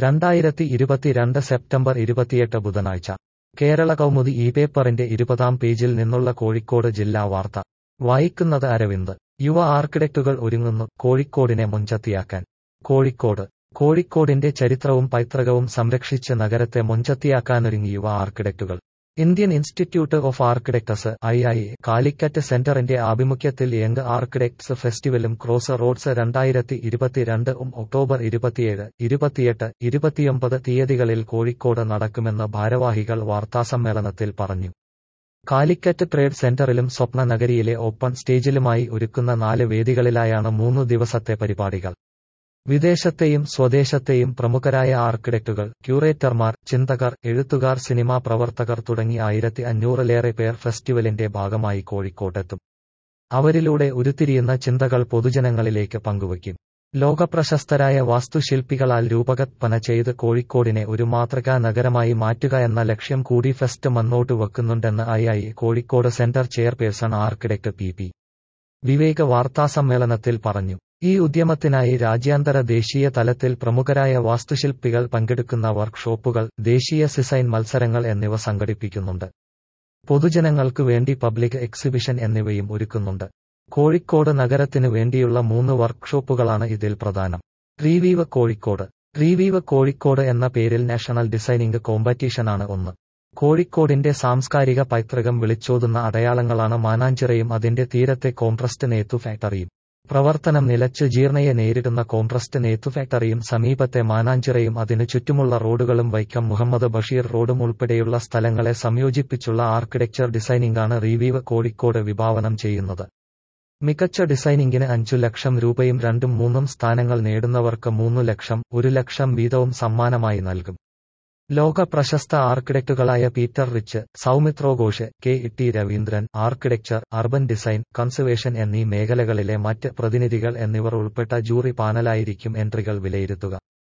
രണ്ടായിരത്തി ഇരുപത്തിരണ്ട് സെപ്റ്റംബർ ഇരുപത്തിയെട്ട് ബുധനാഴ്ച കേരള കൗമുദി ഈ പേപ്പറിന്റെ ഇരുപതാം പേജിൽ നിന്നുള്ള കോഴിക്കോട് ജില്ലാ വാർത്ത വായിക്കുന്നത് അരവിന്ദ് യുവ ആർക്കിടെക്റ്റുകൾ ഒരുങ്ങുന്നു കോഴിക്കോടിനെ മുൻചത്തിയാക്കാൻ കോഴിക്കോട് കോഴിക്കോടിന്റെ ചരിത്രവും പൈതൃകവും സംരക്ഷിച്ച് നഗരത്തെ മുൻചത്തിയാക്കാനൊരുങ്ങി യുവ ആർക്കിടെക്റ്റുകൾ Indian institute of architects I I Calicut സെന്ററിന്റെ ആഭിമുഖ്യത്തിൽ യങ് ആർക്കിടെക്ട്സ് ഫെസ്റ്റിവലും ക്രോസ് റോഡ്സ് രണ്ടായിരത്തി ഇരുപത്തിരണ്ട് ഉം ഒക്ടോബർ ഇരുപത്തിയേഴ് ഇരുപത്തിയെട്ട് ഇരുപത്തിയൊമ്പത് തീയതികളിൽ കോഴിക്കോട് നടക്കുമെന്ന് ഭാരവാഹികൾ വാർത്താസമ്മേളനത്തിൽ പറഞ്ഞു കാലിക്കറ്റ് ട്രേഡ് സെന്ററിലും സ്വപ്ന നഗരിയിലെ ഓപ്പൺ സ്റ്റേജിലുമായി ഒരുക്കുന്ന നാല് വേദികളിലായാണ് മൂന്നു ദിവസത്തെ പരിപാടികൾ വിദേശത്തെയും സ്വദേശത്തെയും പ്രമുഖരായ ആർക്കിടെക്റ്റുകൾ ക്യൂറേറ്റർമാർ ചിന്തകർ എഴുത്തുകാർ സിനിമാ പ്രവർത്തകർ തുടങ്ങി ആയിരത്തി അഞ്ഞൂറിലേറെ പേർ ഫെസ്റ്റിവലിന്റെ ഭാഗമായി കോഴിക്കോട്ടെത്തും അവരിലൂടെ ഉരുത്തിരിയുന്ന ചിന്തകൾ പൊതുജനങ്ങളിലേക്ക് പങ്കുവയ്ക്കും ലോകപ്രശസ്തരായ വാസ്തുശില്പികളാൽ രൂപകൽപ്പന ചെയ്ത് കോഴിക്കോടിനെ ഒരു മാതൃകാ നഗരമായി മാറ്റുക എന്ന ലക്ഷ്യം കൂടി ഫെസ്റ്റ് മുന്നോട്ട് വെക്കുന്നുണ്ടെന്ന് I I Kozhikode centre chairperson architect P P Vivek വാർത്താസമ്മേളനത്തിൽ പറഞ്ഞു ഈ ഉദ്യമത്തിനായി രാജ്യാന്തര ദേശീയ തലത്തിൽ പ്രമുഖരായ വാസ്തുശില്പികൾ പങ്കെടുക്കുന്ന വർക്ക്ഷോപ്പുകൾ ദേശീയ ഡിസൈൻ മത്സരങ്ങൾ എന്നിവ സംഘടിപ്പിക്കുന്നുണ്ട് പൊതുജനങ്ങൾക്കു വേണ്ടി പബ്ലിക് എക്സിബിഷൻ എന്നിവയും ഒരുക്കുന്നുണ്ട് കോഴിക്കോട് നഗരത്തിനു വേണ്ടിയുള്ള മൂന്ന് വർക്ക്ഷോപ്പുകളാണ് ഇതിൽ പ്രധാനം റീവീവ് കോഴിക്കോട് റീവീവ് കോഴിക്കോട് എന്ന പേരിൽ നാഷണൽ ഡിസൈനിംഗ് കോമ്പറ്റീഷനാണ് ഒന്ന് കോഴിക്കോടിന്റെ സാംസ്കാരിക പൈതൃകം വിളിച്ചോതുന്ന അടയാളങ്ങളാണ് മാനാഞ്ചിറയും അതിന്റെ തീരത്തെ കോംട്രസ്റ്റ് നെയ്ത്തു ഫാക്ടറിയും പ്രവർത്തനം നിലച്ച് ജീർണയെ നേരിടുന്ന കോംട്രസ്റ്റ് നെയ്ത്തു ഫാക്ടറിയും സമീപത്തെ മാനാഞ്ചിറയും അതിനു ചുറ്റുമുള്ള റോഡുകളും വൈക്കം മുഹമ്മദ് ബഷീർ റോഡും ഉൾപ്പെടെയുള്ള സ്ഥലങ്ങളെ സംയോജിപ്പിച്ചുള്ള ആർക്കിടെക്ചർ ഡിസൈനിംഗാണ് റീവീവ് കോഴിക്കോട് വിഭാവനം ചെയ്യുന്നത് മികച്ച ഡിസൈനിംഗിന് അഞ്ചു ലക്ഷം രൂപയും രണ്ടും മൂന്നും സ്ഥാനങ്ങൾ നേടുന്നവർക്ക് മൂന്നു ലക്ഷം ഒരു ലക്ഷം വീതവും സമ്മാനമായി നൽകും ലോക പ്രശസ്ത ആർക്കിടെക്റ്റുകളായ Peter Rich Soumitro Ghosh K T Raveendran architecture urban design conservation എന്നീ മേഖലകളിലെ മറ്റ് പ്രതിനിധികൾ എന്നിവർ ഉൾപ്പെട്ട ജൂറി പാനലായിരിക്കും എൻട്രികൾ വിലയിരുത്തുക